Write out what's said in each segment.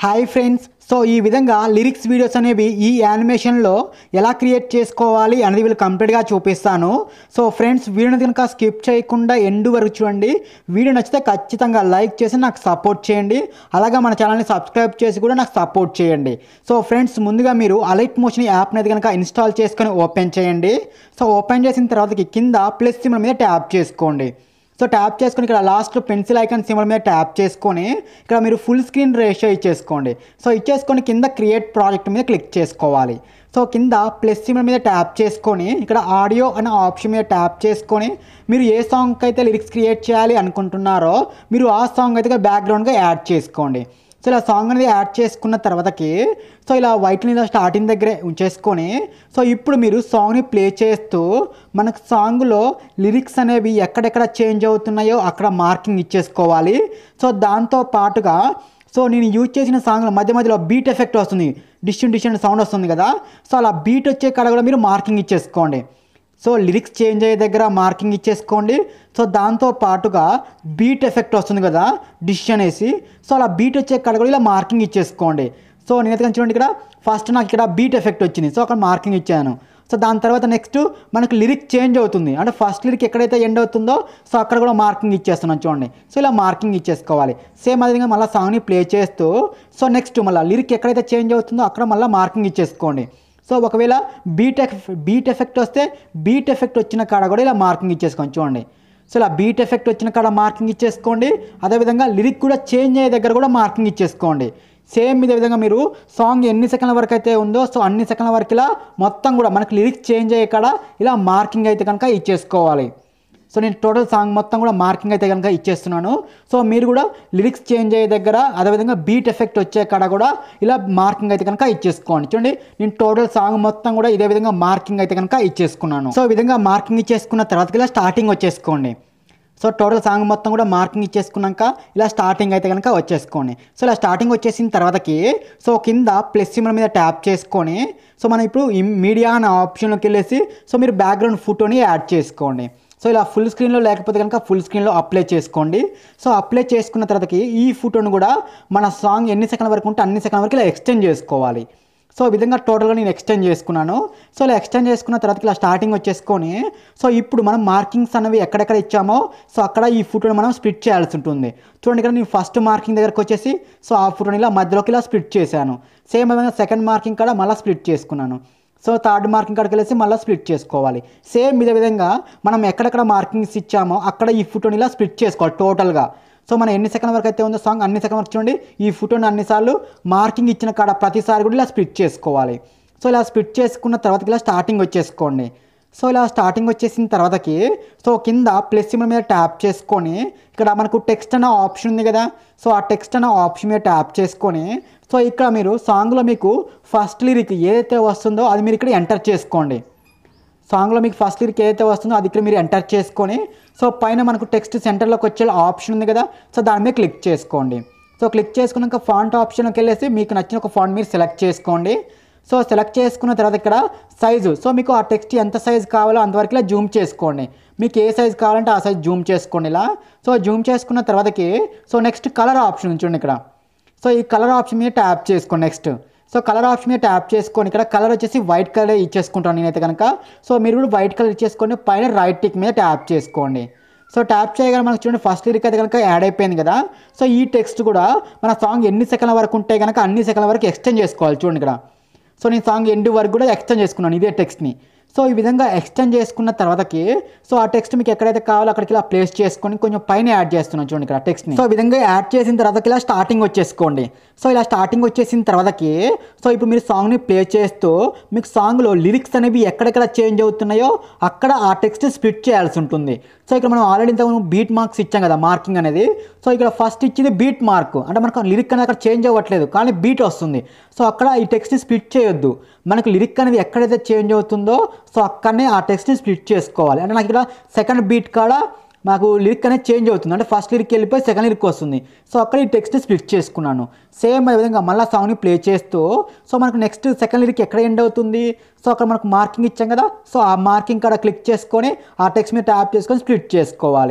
hi friends so ఈ విధంగా lyrics videos అనేవి ఈ యానిమేషన్లో ఎలా క్రియేట్ చేసుకోవాలి అనేది వీళ్ళు కంప్లీట్గా చూపిస్తాను సో ఫ్రెండ్స్ వీడియోని కనుక స్కిప్ చేయకుండా ఎండు వరకు చూడండి వీడియో నచ్చితే ఖచ్చితంగా లైక్ చేసి నాకు సపోర్ట్ చేయండి అలాగే మన ఛానల్ని సబ్స్క్రైబ్ చేసి కూడా నాకు సపోర్ట్ చేయండి సో ఫ్రెండ్స్ ముందుగా మీరు అలైట్ మోషన్ యాప్ అనేది కనుక ఇన్స్టాల్ చేసుకొని ఓపెన్ చేయండి సో ఓపెన్ చేసిన తర్వాతకి కింద ప్లస్ సింబల్ మీద ట్యాప్ చేసుకోండి సో ట్యాప్ చేసుకొని ఇక్కడ లాస్ట్ పెన్సిల్ ఐకాన్ సింబల్ మీద ట్యాప్ చేసుకొని ఇక్కడ మీరు ఫుల్ స్క్రీన్ రేషియో ఇచ్చేసుకోండి సో ఇచ్చేసుకొని కింద క్రియేట్ ప్రాజెక్ట్ మీద క్లిక్ చేసుకోవాలి సో కింద ప్లస్ సింబల్ మీద ట్యాప్ చేసుకొని ఇక్కడ ఆడియో అనే ఆప్షన్ మీద ట్యాప్ చేసుకొని మీరు ఏ సాంగ్కి అయితే లిరిక్స్ క్రియేట్ చేయాలి అనుకుంటున్నారో మీరు ఆ సాంగ్ అయితే బ్యాక్గ్రౌండ్గా యాడ్ చేసుకోండి సో ఇలా సాంగ్ అనేది యాడ్ చేసుకున్న తర్వాతకి సో ఇలా వైట్ ఇలా స్టార్టింగ్ దగ్గరే ఉంచేసుకొని సో ఇప్పుడు మీరు సాంగ్ని ప్లే చేస్తూ మనకు సాంగ్లో లిరిక్స్ అనేవి ఎక్కడెక్కడ చేంజ్ అవుతున్నాయో అక్కడ మార్కింగ్ ఇచ్చేసుకోవాలి సో దాంతో పాటుగా సో నేను యూజ్ చేసిన సాంగ్లో మధ్య మధ్యలో బీట్ ఎఫెక్ట్ వస్తుంది డిస్టెంట్ డిస్టెంట్ సౌండ్ వస్తుంది కదా సో అలా బీట్ వచ్చే కాడ కూడా మీరు మార్కింగ్ ఇచ్చేసుకోండి సో లిరిక్స్ చేంజ్ అయ్యే దగ్గర మార్కింగ్ ఇచ్చేసుకోండి సో దాంతో పాటుగా బీట్ ఎఫెక్ట్ వస్తుంది కదా డిష్ అనేసి సో అలా బీట్ వచ్చే కాడ కూడా ఇలా మార్కింగ్ ఇచ్చేసుకోండి సో నేనైతే కనుక చూడండి ఇక్కడ ఫస్ట్ నాకు ఇక్కడ బీట్ ఎఫెక్ట్ వచ్చింది సో అక్కడ మార్కింగ్ ఇచ్చాను సో దాని తర్వాత నెక్స్ట్ మనకు లిరిక్ చేంజ్ అవుతుంది అంటే ఫస్ట్ లిరిక్ ఎక్కడైతే ఎండ్ అవుతుందో సో అక్కడ కూడా మార్కింగ్ ఇచ్చేస్తున్నాను చూడండి సో ఇలా మార్కింగ్ ఇచ్చేసుకోవాలి సేమ్ అదేవిధంగా మళ్ళీ సాంగ్ని ప్లే చేస్తూ సో నెక్స్ట్ మళ్ళీ లిరిక్ ఎక్కడైతే చేంజ్ అవుతుందో అక్కడ మళ్ళీ మార్కింగ్ ఇచ్చేసుకోండి సో ఒకవేళ బీట్ ఎఫ్ బీట్ ఎఫెక్ట్ వస్తే బీట్ ఎఫెక్ట్ వచ్చిన కాడ కూడా ఇలా మార్కింగ్ ఇచ్చేసుకోండి చూడండి సో ఇలా బీట్ ఎఫెక్ట్ వచ్చిన కాడ మార్కింగ్ ఇచ్చేసుకోండి అదేవిధంగా లిరిక్ కూడా చేంజ్ అయ్యే దగ్గర కూడా మార్కింగ్ ఇచ్చేసుకోండి సేమ్ ఇదే విధంగా మీరు సాంగ్ ఎన్ని సెకండ్ల వరకు అయితే ఉందో సో అన్ని సెకండ్ల వరకు ఇలా మొత్తం కూడా మనకి లిరిక్స్ చేంజ్ అయ్యే కాడ ఇలా మార్కింగ్ అయితే కనుక ఇచ్చేసుకోవాలి సో నేను టోటల్ సాంగ్ మొత్తం కూడా మార్కింగ్ అయితే కనుక ఇచ్చేస్తున్నాను సో మీరు కూడా లిరిక్స్ చేంజ్ అయ్యే దగ్గర అదేవిధంగా బీట్ ఎఫెక్ట్ వచ్చే కాడ కూడా ఇలా మార్కింగ్ అయితే కనుక ఇచ్చేసుకోండి చూడండి నేను టోటల్ సాంగ్ మొత్తం కూడా ఇదే విధంగా మార్కింగ్ అయితే కనుక ఇచ్చేసుకున్నాను సో ఈ విధంగా మార్కింగ్ ఇచ్చేసుకున్న తర్వాత ఇలా స్టార్టింగ్ వచ్చేసుకోండి సో టోటల్ సాంగ్ మొత్తం కూడా మార్కింగ్ ఇచ్చేసుకున్నాక ఇలా స్టార్టింగ్ అయితే కనుక వచ్చేసుకోండి సో ఇలా స్టార్టింగ్ వచ్చేసిన తర్వాతకి సో కింద ప్లస్ సింబల్ మీద ట్యాప్ చేసుకొని సో మనం ఇప్పుడు మీడియా అనే ఆప్షన్లోకి వెళ్ళేసి సో మీరు బ్యాక్గ్రౌండ్ ఫోటోని యాడ్ చేసుకోండి సో ఇలా ఫుల్ స్క్రీన్లో లేకపోతే కనుక ఫుల్ స్క్రీన్లో అప్లై చేసుకోండి సో అప్లై చేసుకున్న తర్వాతకి ఈ ఫోటోను కూడా మన సాంగ్ ఎన్ని సెకండ్ల వరకు ఉంటే అన్ని సెకండ్ల వరకు ఇలా ఎక్స్టెండ్ చేసుకోవాలి సో ఈ విధంగా టోటల్గా నేను ఎక్స్టెండ్ చేసుకున్నాను సో ఇలా ఎక్స్టెండ్ చేసుకున్న తర్వాత ఇలా స్టార్టింగ్ వచ్చేసుకొని సో ఇప్పుడు మనం మార్కింగ్స్ అనేవి ఎక్కడెక్కడ ఇచ్చామో సో అక్కడ ఈ ఫోటోని మనం స్ప్లిట్ చేయాల్సి ఉంటుంది చూడండి ఇక్కడ నేను ఫస్ట్ మార్కింగ్ దగ్గరకు వచ్చేసి సో ఆ ఫోటోని ఇలా మధ్యలోకి ఇలా స్ప్లిట్ చేశాను సేమ్ విధంగా సెకండ్ మార్కింగ్ కూడా మళ్ళీ స్ప్లిట్ చేసుకున్నాను సో థర్డ్ మార్కింగ్ కాడికి వెళ్ళేసి మళ్ళీ స్ప్లిట్ చేసుకోవాలి సేమ్ ఇదే విధంగా మనం ఎక్కడెక్కడ మార్కింగ్స్ ఇచ్చామో అక్కడ ఈ ఫోటోని ఇలా స్ప్లిట్ చేసుకోవాలి టోటల్గా సో మనం ఎన్ని సెకండ్ వరకు అయితే ఉందో సాంగ్ అన్ని సెకండ్ వరకు చూడండి ఈ ఫోటోని అన్నిసార్లు మార్కింగ్ ఇచ్చిన కాడ ప్రతిసారి కూడా ఇలా స్ప్లిట్ చేసుకోవాలి సో ఇలా స్ప్లిట్ చేసుకున్న తర్వాత ఇలా స్టార్టింగ్ వచ్చేసుకోండి సో ఇలా స్టార్టింగ్ వచ్చేసిన తర్వాతకి సో కింద ప్లస్ సింబల్ మీద ట్యాప్ చేసుకొని ఇక్కడ మనకు టెక్స్ట్ అనే ఆప్షన్ ఉంది కదా సో ఆ టెక్స్ట్ అనే ఆప్షన్ మీద ట్యాప్ చేసుకొని సో ఇక్కడ మీరు సాంగ్లో మీకు ఫస్ట్ లిరిక్ ఏదైతే వస్తుందో అది మీరు ఇక్కడ ఎంటర్ చేసుకోండి సాంగ్లో మీకు ఫస్ట్ లిరిక్ ఏదైతే వస్తుందో అది ఇక్కడ మీరు ఎంటర్ చేసుకొని సో పైన మనకు టెక్స్ట్ సెంటర్లోకి వచ్చే ఆప్షన్ ఉంది కదా సో దాని మీద క్లిక్ చేసుకోండి సో క్లిక్ చేసుకున్నాక ఫాంట్ ఆప్షన్కి వెళ్ళేసి మీకు నచ్చిన ఒక ఫాంట్ మీరు సెలెక్ట్ చేసుకోండి సో సెలెక్ట్ చేసుకున్న తర్వాత ఇక్కడ సైజు సో మీకు ఆ టెక్స్ట్ ఎంత సైజ్ కావాలో అంతవరకు ఇలా జూమ్ చేసుకోండి మీకు ఏ సైజ్ కావాలంటే ఆ సైజ్ జూమ్ చేసుకోండి ఇలా సో జూమ్ చేసుకున్న తర్వాతకి సో నెక్స్ట్ కలర్ ఆప్షన్ ఉంచండి ఇక్కడ సో ఈ కలర్ ఆప్షన్ మీద ట్యాప్ చేసుకోండి నెక్స్ట్ సో కలర్ ఆప్షన్ మీద ట్యాప్ చేసుకొని ఇక్కడ కలర్ వచ్చేసి వైట్ కలర్ ఇచ్చేసుకుంటాను నేనైతే కనుక సో మీరు కూడా వైట్ కలర్ ఇచ్చేసుకొని పైన రైట్ టిక్ మీద ట్యాప్ చేసుకోండి సో ట్యాప్ చేయగానే మనకు చూడండి ఫస్ట్ లిరిక్ అయితే కనుక యాడ్ అయిపోయింది కదా సో ఈ టెక్స్ట్ కూడా మన సాంగ్ ఎన్ని సెకండ్ల వరకు ఉంటే కనుక అన్ని సెకండ్ల వరకు ఎక్స్టెండ్ చేసుకోవాలి చూడండి ఇక్కడ సో నేను సాంగ్ ఎండ్ వరకు కూడా ఎక్స్టెండ్ చేసుకున్నాను ఇదే టెక్స్ట్ని సో ఈ విధంగా ఎక్స్టెండ్ చేసుకున్న తర్వాతకి సో ఆ టెక్స్ట్ మీకు ఎక్కడైతే కావాలో అక్కడికి ఇలా ప్లేస్ చేసుకొని కొంచెం పైన యాడ్ చేస్తున్నాను చూడండి ఇక్కడ టెక్స్ట్ని సో ఈ విధంగా యాడ్ చేసిన తర్వాతకి ఇలా స్టార్టింగ్ వచ్చేసుకోండి సో ఇలా స్టార్టింగ్ వచ్చేసిన తర్వాతకి సో ఇప్పుడు మీరు సాంగ్ని ప్లే చేస్తూ మీకు సాంగ్లో లిరిక్స్ అనేవి ఎక్కడెక్కడ చేంజ్ అవుతున్నాయో అక్కడ ఆ టెక్స్ట్ స్ప్లిట్ చేయాల్సి ఉంటుంది సో ఇక్కడ మనం ఆల్రెడీ ఇంత బీట్ మార్క్స్ ఇచ్చాం కదా మార్కింగ్ అనేది సో ఇక్కడ ఫస్ట్ ఇచ్చింది బీట్ మార్క్ అంటే మనకు లిరిక్ అనేది అక్కడ చేంజ్ అవ్వట్లేదు కానీ బీట్ వస్తుంది సో అక్కడ ఈ టెక్స్ట్ని స్ప్లిట్ చేయొద్దు మనకు లిరిక్ అనేది ఎక్కడైతే చేంజ్ అవుతుందో సో అక్కడనే ఆ టెక్స్ట్ని స్ప్లిట్ చేసుకోవాలి అంటే నాకు ఇక్కడ సెకండ్ బీట్ కాడ మాకు లిరిక్ అనేది చేంజ్ అవుతుంది అంటే ఫస్ట్ లిరిక్ వెళ్ళిపోయి సెకండ్ లిరిక్ వస్తుంది సో అక్కడ ఈ టెక్స్ట్ని స్ప్లిట్ చేసుకున్నాను సేమ్ అదే విధంగా మళ్ళీ సాంగ్ని ప్లే చేస్తూ సో మనకు నెక్స్ట్ సెకండ్ లిరిక్ ఎక్కడ ఎండ్ అవుతుంది సో అక్కడ మనకు మార్కింగ్ ఇచ్చాం కదా సో ఆ మార్కింగ్ కాడ క్లిక్ చేసుకొని ఆ టెక్స్ట్ మీద ట్యాప్ చేసుకొని స్ప్లిట్ చేసుకోవాలి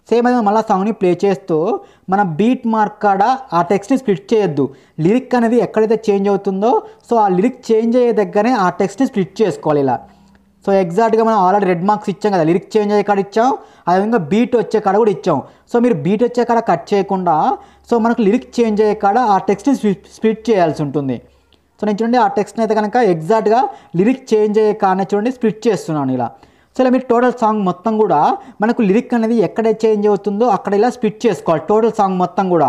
సేమ్ అదే మళ్ళీ సాంగ్ని ప్లే చేస్తూ మన బీట్ మార్క్ కాడ ఆ టెక్స్ట్ని స్ప్లిట్ చేయొద్దు లిరిక్ అనేది ఎక్కడైతే చేంజ్ అవుతుందో సో ఆ లిరిక్ చేంజ్ అయ్యే దగ్గరనే ఆ టెక్స్ట్ని స్ప్లిట్ చేసుకోవాలి ఇలా సో ఎగ్జాక్ట్గా మనం ఆల్రెడీ రెడ్ మార్క్స్ ఇచ్చాం కదా లిరిక్ చేంజ్ అయ్యే కాడ ఇచ్చాం అదేవిధంగా బీట్ వచ్చే కాడ కూడా ఇచ్చాం సో మీరు బీట్ వచ్చే కాడ కట్ చేయకుండా సో మనకు లిరిక్ చేంజ్ అయ్యే కాడ ఆ టెక్స్ట్ని స్ప్లిట్ చేయాల్సి ఉంటుంది సో నేను చూడండి ఆ టెక్స్ట్ని అయితే కనుక ఎగ్జాక్ట్గా లిరిక్ చేంజ్ అయ్యే కాడనే చూడండి స్ప్లిట్ చేస్తున్నాను ఇలా సో ఇలా మీరు టోటల్ సాంగ్ మొత్తం కూడా మనకు లిరిక్ అనేది ఎక్కడ చేంజ్ అవుతుందో అక్కడ ఇలా స్ప్లిట్ చేసుకోవాలి టోటల్ సాంగ్ మొత్తం కూడా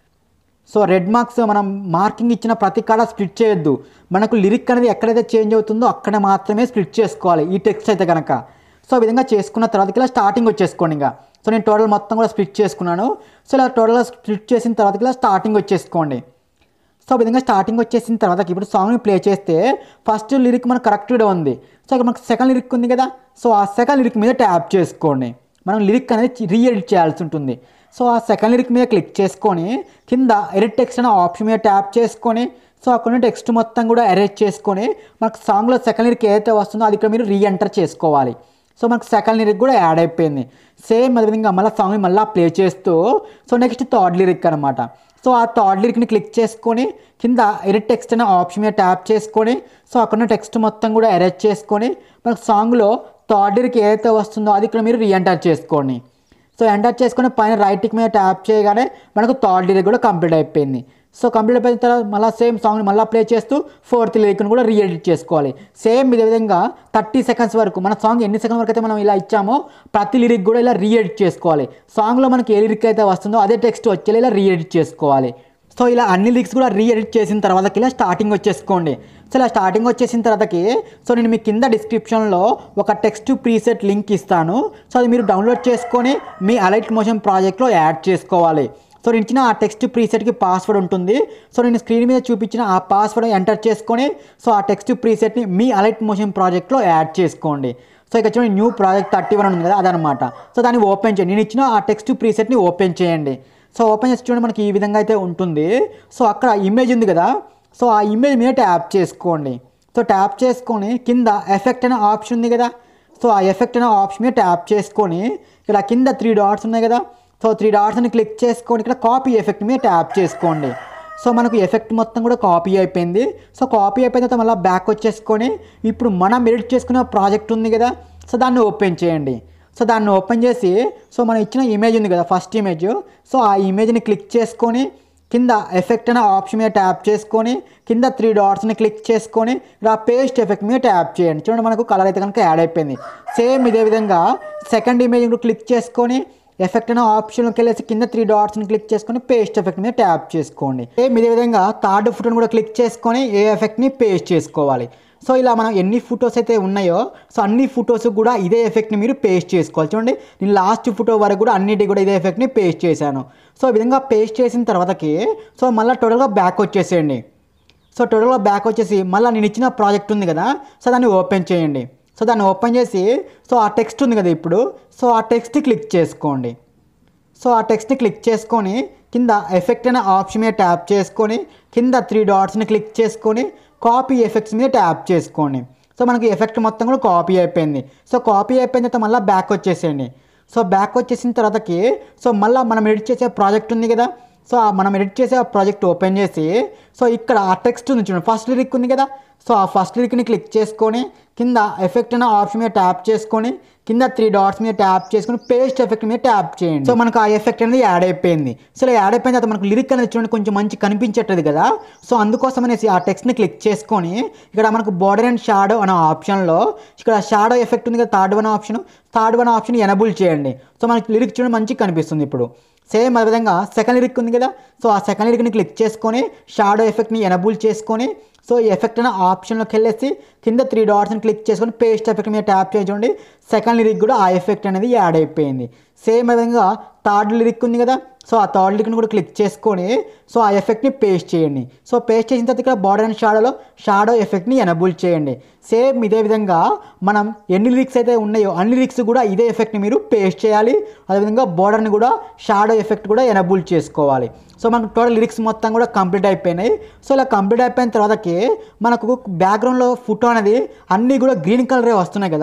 సో రెడ్ మార్క్స్ మనం మార్కింగ్ ఇచ్చిన ప్రతి కాడ స్ప్లిట్ చేయొద్దు మనకు లిరిక్ అనేది ఎక్కడైతే చేంజ్ అవుతుందో అక్కడ మాత్రమే స్ప్లిట్ చేసుకోవాలి ఈ టెక్స్ట్ అయితే కనుక సో ఆ విధంగా చేసుకున్న తర్వాత ఇలా స్టార్టింగ్ వచ్చేసుకోండి ఇంకా సో నేను టోటల్ మొత్తం కూడా స్ప్లిట్ చేసుకున్నాను సో ఇలా టోటల్గా స్ప్లిట్ చేసిన తర్వాత ఇలా స్టార్టింగ్ వచ్చేసుకోండి సో ఆ విధంగా స్టార్టింగ్ వచ్చేసిన తర్వాత ఇప్పుడు సాంగ్ని ప్లే చేస్తే ఫస్ట్ లిరిక్ మనకు కరెక్ట్గా ఉంది సో ఇక్కడ మనకు సెకండ్ లిరిక్ ఉంది కదా సో ఆ సెకండ్ లిరిక్ మీద ట్యాప్ చేసుకోండి మనం లిరిక్ అనేది రీఎడిట్ చేయాల్సి ఉంటుంది సో ఆ సెకండ్ లిరిక్ మీద క్లిక్ చేసుకొని కింద ఎడిట్ టెక్స్ట్ అనే ఆప్షన్ మీద ట్యాప్ చేసుకొని సో అక్కడ టెక్స్ట్ మొత్తం కూడా అరేంజ్ చేసుకొని మనకు సాంగ్లో సెకండ్ లిరిక్ ఏదైతే వస్తుందో అది ఇక్కడ మీరు రీఎంటర్ చేసుకోవాలి సో మనకు సెకండ్ లిరిక్ కూడా యాడ్ అయిపోయింది సేమ్ అదేవిధంగా మళ్ళీ సాంగ్ని మళ్ళీ ప్లే చేస్తూ సో నెక్స్ట్ థర్డ్ లిరిక్ అనమాట సో ఆ థర్డ్ లిరిక్ని క్లిక్ చేసుకొని కింద ఎడిట్ టెక్స్ట్ అనే ఆప్షన్ మీద ట్యాప్ చేసుకొని సో అక్కడ టెక్స్ట్ మొత్తం కూడా అరేంజ్ చేసుకొని మనకు సాంగ్లో థర్డ్ లిరిక్ ఏదైతే వస్తుందో అది ఇక్కడ మీరు రీఎంటర్ చేసుకోండి సో ఎంటర్ చేసుకొని పైన రైట్కి మీద ట్యాప్ చేయగానే మనకు థర్డ్ లిరిక్ కూడా కంప్లీట్ అయిపోయింది సో కంప్లీట్ అయిపోయిన తర్వాత మళ్ళీ సేమ్ సాంగ్ని మళ్ళీ ప్లే చేస్తూ ఫోర్త్ లిరిక్ని కూడా రీఎడిట్ చేసుకోవాలి సేమ్ ఇదే విధంగా థర్టీ సెకండ్స్ వరకు మన సాంగ్ ఎన్ని సెకండ్స్ వరకు అయితే మనం ఇలా ఇచ్చామో ప్రతి లిరిక్ కూడా ఇలా రీఎడిట్ చేసుకోవాలి సాంగ్లో మనకి ఏ లిరిక్ అయితే వస్తుందో అదే టెక్స్ట్ వచ్చేలా ఇలా రీఎడిట్ చేసుకోవాలి సో ఇలా అన్ని లిరిక్స్ కూడా రీఎడిట్ చేసిన తర్వాతకి ఇలా స్టార్టింగ్ వచ్చేసుకోండి సో ఇలా స్టార్టింగ్ వచ్చేసిన తర్వాతకి సో నేను మీ కింద డిస్క్రిప్షన్లో ఒక టెక్స్ట్ ప్రీసెట్ లింక్ ఇస్తాను సో అది మీరు డౌన్లోడ్ చేసుకొని మీ అలైట్ మోషన్ ప్రాజెక్ట్లో యాడ్ చేసుకోవాలి సో నేను ఇచ్చిన ఆ టెక్స్ట్ ప్రీసెట్కి పాస్వర్డ్ ఉంటుంది సో నేను స్క్రీన్ మీద చూపించిన ఆ పాస్వర్డ్ ఎంటర్ చేసుకొని సో ఆ టెక్స్ట్ ప్రీసెట్ని మీ అలైట్ మోషన్ ప్రాజెక్ట్లో యాడ్ చేసుకోండి సో ఇక్కడ చూడండి న్యూ ప్రాజెక్ట్ థర్టీ వన్ ఉంది కదా అదనమాట సో దాన్ని ఓపెన్ చేయండి నేను ఇచ్చిన ఆ టెక్స్ట్ ప్రీసెట్ని ఓపెన్ చేయండి సో ఓపెన్ చేసి చూడండి మనకి ఈ విధంగా అయితే ఉంటుంది సో అక్కడ ఇమేజ్ ఉంది కదా సో ఆ ఇమేజ్ మీద ట్యాప్ చేసుకోండి సో ట్యాప్ చేసుకొని కింద ఎఫెక్ట్ అనే ఆప్షన్ ఉంది కదా సో ఆ ఎఫెక్ట్ అనే ఆప్షన్ మీద ట్యాప్ చేసుకొని ఇక్కడ కింద త్రీ డాట్స్ ఉన్నాయి కదా సో త్రీ డాట్స్ని క్లిక్ చేసుకొని ఇక్కడ కాపీ ఎఫెక్ట్ మీద ట్యాప్ చేసుకోండి సో మనకు ఎఫెక్ట్ మొత్తం కూడా కాపీ అయిపోయింది సో కాపీ అయిపోయిన తర్వాత మళ్ళీ బ్యాక్ వచ్చేసుకొని ఇప్పుడు మనం ఎడిట్ చేసుకునే ప్రాజెక్ట్ ఉంది కదా సో దాన్ని ఓపెన్ చేయండి సో దాన్ని ఓపెన్ చేసి సో మనం ఇచ్చిన ఇమేజ్ ఉంది కదా ఫస్ట్ ఇమేజ్ సో ఆ ఇమేజ్ని క్లిక్ చేసుకొని కింద ఎఫెక్ట్ అనే ఆప్షన్ మీద ట్యాప్ చేసుకొని కింద త్రీ డాట్స్ని క్లిక్ చేసుకొని ఇలా పేస్ట్ ఎఫెక్ట్ మీద ట్యాప్ చేయండి చూడండి మనకు కలర్ అయితే కనుక యాడ్ అయిపోయింది సేమ్ ఇదే విధంగా సెకండ్ ఇమేజ్ కూడా క్లిక్ చేసుకొని ఎఫెక్ట్ అనే ఆప్షన్కి వెళ్ళేసి కింద త్రీ డాట్స్ని క్లిక్ చేసుకొని పేస్ట్ ఎఫెక్ట్ మీద ట్యాప్ చేసుకోండి సేమ్ ఇదే విధంగా థర్డ్ ఫోటోని కూడా క్లిక్ చేసుకొని ఏ ఎఫెక్ట్ని పేస్ట్ చేసుకోవాలి సో ఇలా మనం ఎన్ని ఫొటోస్ అయితే ఉన్నాయో సో అన్ని ఫొటోస్ కూడా ఇదే ఎఫెక్ట్ని మీరు పేస్ట్ చేసుకోవాలి చూడండి నేను లాస్ట్ ఫోటో వరకు కూడా అన్నిటి కూడా ఇదే ఎఫెక్ట్ని పేస్ట్ చేశాను సో ఈ విధంగా పేస్ట్ చేసిన తర్వాతకి సో మళ్ళీ టోటల్గా బ్యాక్ వచ్చేసేయండి సో టోటల్గా బ్యాక్ వచ్చేసి మళ్ళీ నేను ఇచ్చిన ప్రాజెక్ట్ ఉంది కదా సో దాన్ని ఓపెన్ చేయండి సో దాన్ని ఓపెన్ చేసి సో ఆ టెక్స్ట్ ఉంది కదా ఇప్పుడు సో ఆ టెక్స్ట్ క్లిక్ చేసుకోండి సో ఆ టెక్స్ట్ని క్లిక్ చేసుకొని కింద ఎఫెక్ట్ అనే ఆప్షన్ మీద ట్యాప్ చేసుకొని కింద త్రీ డాట్స్ని క్లిక్ చేసుకొని కాపీ ఎఫెక్ట్స్ మీద ట్యాప్ చేసుకోండి సో మనకి ఎఫెక్ట్ మొత్తం కూడా కాపీ అయిపోయింది సో కాపీ అయిపోయిన తర్వాత మళ్ళీ బ్యాక్ వచ్చేసేయండి సో బ్యాక్ వచ్చేసిన తర్వాతకి సో మళ్ళీ మనం ఎడిట్ చేసే ప్రాజెక్ట్ ఉంది కదా సో ఆ మనం ఎడిట్ చేసే ఆ ప్రాజెక్ట్ ఓపెన్ చేసి సో ఇక్కడ ఆ టెక్స్ట్ ఉంది చూడండి ఫస్ట్ లిరిక్ ఉంది కదా సో ఆ ఫస్ట్ లిరిక్ని క్లిక్ చేసుకొని కింద ఎఫెక్ట్ అనే ఆప్షన్ మీద ట్యాప్ చేసుకొని కింద త్రీ డాట్స్ మీద ట్యాప్ చేసుకొని పేస్ట్ ఎఫెక్ట్ మీద ట్యాప్ చేయండి సో మనకు ఆ ఎఫెక్ట్ అనేది యాడ్ అయిపోయింది సో ఇలా యాడ్ అయిపోయిన తర్వాత మనకు లిరిక్ అనేది చూడండి కొంచెం మంచి కనిపించేటది కదా సో అందుకోసం అనేసి ఆ టెక్స్ట్ని క్లిక్ చేసుకొని ఇక్కడ మనకు బార్డర్ అండ్ షాడో అనే ఆప్షన్లో ఇక్కడ షాడో ఎఫెక్ట్ ఉంది కదా third one option third one option enable చేయండి సో మనకి లిరిక్ చూడండి మంచిగా కనిపిస్తుంది ఇప్పుడు సేమ్ అదే విధంగా సెకండ్ లిరిక్ ఉంది కదా సో ఆ సెకండ్ లిరిక్ని క్లిక్ చేసుకొని షాడో ఎఫెక్ట్ని ఎనబుల్ చేసుకొని సో ఈ ఎఫెక్ట్ అనే ఆప్షన్లోకి వెళ్ళేసి కింద త్రీ డాట్స్ని క్లిక్ చేసుకొని పేస్ట్ ఎఫెక్ట్ మీద ట్యాప్ చేయండి సెకండ్ లిరిక్ కూడా ఆ ఎఫెక్ట్ అనేది యాడ్ అయిపోయింది సేమ్ విధంగా థర్డ్ లిరిక్ ఉంది కదా సో ఆ థర్డ్ లిరిక్ని కూడా క్లిక్ చేసుకొని సో ఆ ఎఫెక్ట్ని పేస్ట్ చేయండి సో పేస్ట్ చేసిన తర్వాత ఇక్కడ బార్డర్ అండ్ షాడోలో షాడో ఎఫెక్ట్ని ఎనబుల్ చేయండి సేమ్ ఇదే విధంగా మనం ఎన్ని లిరిక్స్ అయితే ఉన్నాయో అన్ని లిరిక్స్ కూడా ఇదే ఎఫెక్ట్ని మీరు పేస్ట్ చేయాలి అదేవిధంగా బార్డర్ని కూడా షాడో ఎఫెక్ట్ కూడా ఎనబుల్ చేసుకోవాలి సో మనకు టోటల్ లిరిక్స్ మొత్తం కూడా కంప్లీట్ అయిపోయినాయి సో ఇలా కంప్లీట్ అయిపోయిన తర్వాతకి మనకు బ్యాక్గ్రౌండ్లో ఫోటో అనేది అన్నీ కూడా గ్రీన్ కలరే వస్తున్నాయి కదా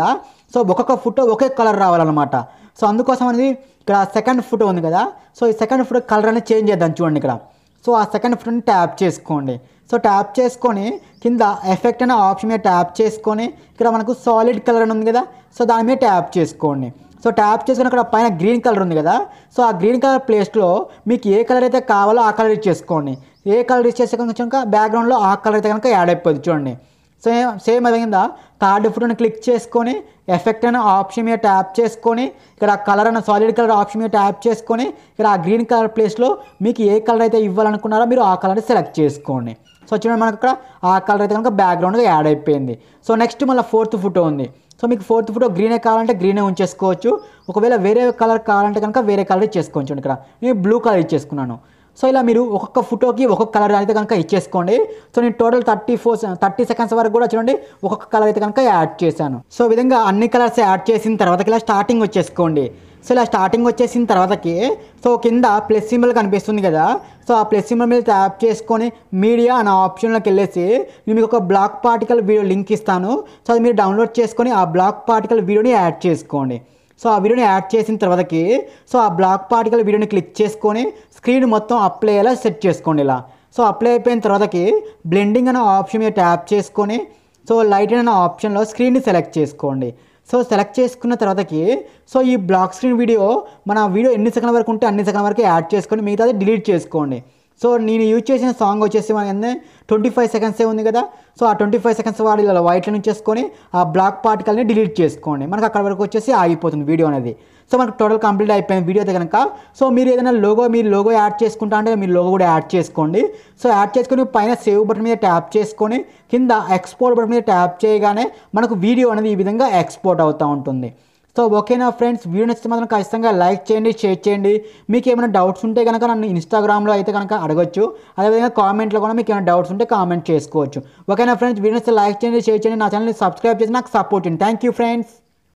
సో ఒక్కొక్క ఫోటో ఒకే కలర్ రావాలన్నమాట సో అందుకోసం అనేది ఇక్కడ సెకండ్ ఫోటో ఉంది కదా సో ఈ సెకండ్ ఫోటో కలర్ అనేది చేంజ్ చేద్దాం చూడండి ఇక్కడ సో ఆ సెకండ్ ఫోటోని ట్యాప్ చేసుకోండి సో ట్యాప్ చేసుకొని కింద ఎఫెక్ట్ అనే ఆప్షన్ మీద ట్యాప్ చేసుకొని ఇక్కడ మనకు సాలిడ్ కలర్ అని ఉంది కదా సో దాని మీద ట్యాప్ చేసుకోండి సో ట్యాప్ చేసుకుని అక్కడ పైన గ్రీన్ కలర్ ఉంది కదా సో ఆ గ్రీన్ కలర్ ప్లేస్లో మీకు ఏ కలర్ అయితే కావాలో ఆ కలర్ ఇచ్చేసుకోండి ఏ కలర్ ఇచ్చేస్తే కనుక బ్యాక్గ్రౌండ్లో ఆ కలర్ అయితే కనుక యాడ్ అయిపోద్ది చూడండి సేమ్ సేమ్ అదే కింద థర్డ్ ఫోటోని క్లిక్ చేసుకొని ఎఫెక్ట్ అనే ఆప్షన్ మీద ట్యాప్ చేసుకొని ఇక్కడ కలర్ అనే సాలిడ్ కలర్ ఆప్షన్ మీద ట్యాప్ చేసుకొని ఇక్కడ ఆ గ్రీన్ కలర్ ప్లేస్లో మీకు ఏ కలర్ అయితే ఇవ్వాలనుకున్నారో మీరు ఆ కలర్ని సెలెక్ట్ చేసుకోండి సో చూడండి మనకు ఇక్కడ ఆ కలర్ అయితే కనుక బ్యాక్గ్రౌండ్గా యాడ్ అయిపోయింది సో నెక్స్ట్ మళ్ళీ ఫోర్త్ ఫోటో ఉంది సో మీకు ఫోర్త్ ఫోటో గ్రీనే కావాలంటే గ్రీనే ఉంచేసుకోవచ్చు ఒకవేళ వేరే కలర్ కావాలంటే కనుక వేరే కలర్ ఇచ్చేసుకోవచ్చు ఇక్కడ నేను బ్లూ కలర్ ఇచ్చేసుకున్నాను సో ఇలా మీరు ఒక్కొక్క ఫోటోకి ఒక్కొక్క కలర్ అయితే కనుక ఇచ్చేసుకోండి సో నేను total thirty four thirty seconds వరకు కూడా చూడండి ఒక్కొక్క కలర్ అయితే కనుక యాడ్ చేశాను సో ఈ విధంగా అన్ని కలర్స్ యాడ్ చేసిన తర్వాత ఇలా స్టార్టింగ్ వచ్చేసుకోండి సో ఇలా స్టార్టింగ్ వచ్చేసిన తర్వాతకి సో కింద ప్లస్ సింబల్ కనిపిస్తుంది కదా సో ఆ ప్లస్ సింబల్ మీద ట్యాప్ చేసుకొని మీడియా అనే ఆప్షన్లోకి వెళ్ళేసి నేను మీకు ఒక బ్లాక్ పార్టికల్ వీడియో లింక్ ఇస్తాను సో అది మీరు డౌన్లోడ్ చేసుకొని ఆ బ్లాక్ పార్టికల్ వీడియోని యాడ్ చేసుకోండి సో ఆ వీడియోని యాడ్ చేసిన తర్వాతకి సో ఆ బ్లాక్ పార్టికల్ వీడియోని క్లిక్ చేసుకొని స్క్రీన్ మొత్తం అప్లై అయ్యేలా సెట్ చేసుకోండి ఇలా సో అప్లై అయిపోయిన తర్వాతకి బ్లెండింగ్ అనే ఆప్షన్ మీద ట్యాప్ చేసుకొని సో లైట్ అనే ఆప్షన్లో స్క్రీన్ని సెలెక్ట్ చేసుకోండి సో సెలెక్ట్ చేసుకున్న తర్వాతకి సో ఈ బ్లాక్ స్క్రీన్ వీడియో మన వీడియో ఎన్ని సెకండ్ వరకు ఉంటే అన్ని సెకండ్ వరకు యాడ్ చేసుకొని మిగతాది డిలీట్ చేసుకోండి సో నేను యూజ్ చేసిన సాంగ్ వచ్చేసి మన ట్వంటీ ఫైవ్ సెకండ్సే ఉంది కదా సో ఆ ట్వంటీ ఫైవ్ సెకండ్స్ వాడి ఇలా వైట్లో నుంచి చేసుకొని ఆ బ్లాక్ పార్టికల్ని డిలీట్ చేసుకోండి మనకు అక్కడ వరకు వచ్చేసి ఆగిపోతుంది వీడియో అనేది సో మనకు టోటల్ కంప్లీట్ అయిపోయింది వీడియో అయితే కనుక సో మీరు ఏదైనా లోగో మీరు లోగో యాడ్ చేసుకుంటా అంటే మీరు లోగో కూడా యాడ్ చేసుకోండి సో యాడ్ చేసుకొని పైన సేవ్ బటన్ మీద ట్యాప్ చేసుకొని కింద ఎక్స్పోర్ట్ బటన్ మీద ట్యాప్ చేయగానే మనకు వీడియో అనేది ఈ విధంగా ఎక్స్పోర్ట్ అవుతూ ఉంటుంది సో ఓకేనా ఫ్రెండ్స్ వీడియో నచ్చితే మాత్రం ఖచ్చితంగా లైక్ చేయండి షేర్ చేయండి మీకు ఏమైనా డౌట్స్ ఉంటే కనుక నన్ను ఇన్స్టాగ్రామ్లో అయితే కనుక అడగొచ్చు అదేవిధంగా కామెంట్లో కూడా మీకు ఏమైనా డౌట్స్ ఉంటే కామెంట్ చేసుకోవచ్చు ఓకేనా ఫ్రెండ్స్ వీడియో నచ్చితే లైక్ చేయండి షేర్ చేయండి నా ఛానల్ని సబ్స్క్రైబ్ చేసి నాకు సపోర్ట్ చేయండి థ్యాంక్ యూ ఫ్రెండ్స్